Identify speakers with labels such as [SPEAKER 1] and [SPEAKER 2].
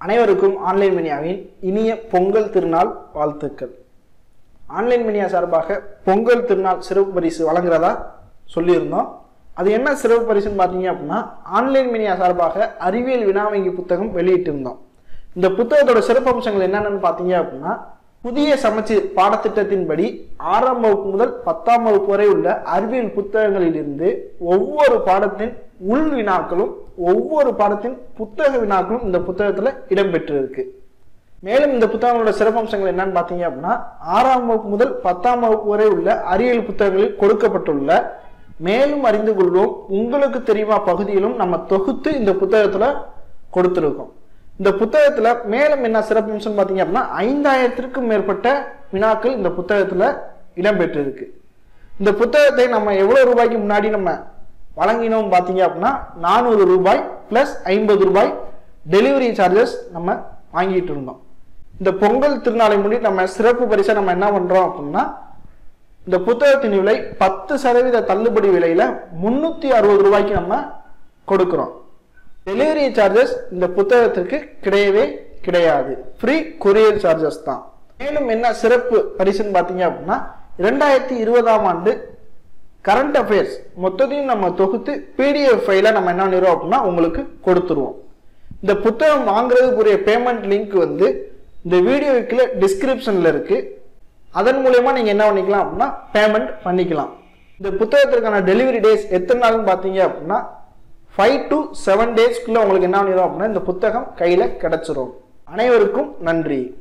[SPEAKER 1] அனைவருக்கும் ஆன்லைன் மினியாவின் இனிய பொங்கல் திருநாள் வாழ்த்துக்கள் ஆன்லைன் மினியா சார்பாக பொங்கல் திருநாள் சிறப்பு பரிசு வழங்குறதா சொல்லியிருந்தோம் அது என்ன சிறப்பு பரிசுன்னு பார்த்தீங்க அப்படின்னா ஆன்லைன் மினியா சார்பாக அறிவியல் வினா வங்கி புத்தகம் வெளியிட்டிருந்தோம் இந்த புத்தகத்தோட சிறப்பம்சங்கள் என்னென்னு பார்த்தீங்க அப்படின்னா புதிய சமச்சீர் பாடத்திட்டத்தின்படி ஆறாம் வகுப்பு முதல் பத்தாம் வகுப்பு வரை உள்ள அறிவியல் புத்தகங்களிலிருந்து ஒவ்வொரு பாடத்தின் உள் வினாக்களும் ஒவ்வொரு பாடத்தின் புத்தக வினாக்களும் இந்த புத்தகத்தில் இடம்பெற்றிருக்கு மேலும் இந்த புத்தகங்களோட சிறப்பம்சங்கள் என்னன்னு பார்த்தீங்க அப்படின்னா ஆறாம் வகுப்பு முதல் பத்தாம் வகுப்பு வரை உள்ள அறிவியல் புத்தகங்களில் கொடுக்கப்பட்டுள்ள மேலும் அறிந்து கொள்வோம் உங்களுக்கு தெரியுமா பகுதியிலும் நம்ம தொகுத்து இந்த புத்தகத்துல கொடுத்துருக்கோம் இந்த புத்தகத்துல மேலும் என்ன சிறப்பம்சம் பார்த்தீங்க அப்படின்னா ஐந்தாயிரத்திற்கும் மேற்பட்ட வினாக்கள் இந்த புத்தகத்துல இடம்பெற்றிருக்கு இந்த புத்தகத்தை நம்ம எவ்வளவு ரூபாய்க்கு முன்னாடி நம்ம வழங்கினோம் பார்த்தீங்க அப்படின்னா நானூறு ரூபாய் பிளஸ் ஐம்பது ரூபாய் டெலிவரி சார்ஜஸ் நம்ம வாங்கிட்டு இருந்தோம் இந்த பொங்கல் திருநாளை முன்னிட்டு நம்ம சிறப்பு பரிசை நம்ம என்ன பண்றோம் அப்படின்னா இந்த புத்தகத்தின் விலை பத்து சதவீத தள்ளுபடி விலையில முன்னூத்தி அறுபது ரூபாய்க்கு நம்ம கொடுக்கிறோம் டெலிவரி சார்ஜஸ் இந்த புத்தகத்திற்கு கிடையவே கிடையாது ஃப்ரீ கொரியர் சார்ஜஸ் தான் மேலும் என்ன சிறப்பு பரிசுன்னு பார்த்தீங்க அப்படின்னா இரண்டாயிரத்தி இருபதாம் ஆண்டு கரண்ட் அஃபேர்ஸ் மொத்தத்தையும் நம்ம தொகுத்து பிடிஎஃப் ஃபைல நம்ம என்ன பண்ணிடுவோம் அப்படின்னா உங்களுக்கு கொடுத்துருவோம் இந்த புத்தகம் வாங்குறதுக்குரிய பேமெண்ட் லிங்க் வந்து இந்த வீடியோவுக்குள்ள டிஸ்கிரிப்ஷன்ல இருக்கு அதன் மூலயமா நீங்க என்ன பண்ணிக்கலாம் அப்படின்னா பேமெண்ட் பண்ணிக்கலாம் இந்த புத்தகத்திற்கான டெலிவரி டேஸ் எத்தனை நாள்னு பார்த்தீங்க அப்படின்னா ஃபைவ் டு செவன் டேஸ்க்குள்ள உங்களுக்கு என்ன பண்ணிடும் அப்படின்னா இந்த புத்தகம் கையில கிடைச்சிரும் அனைவருக்கும் நன்றி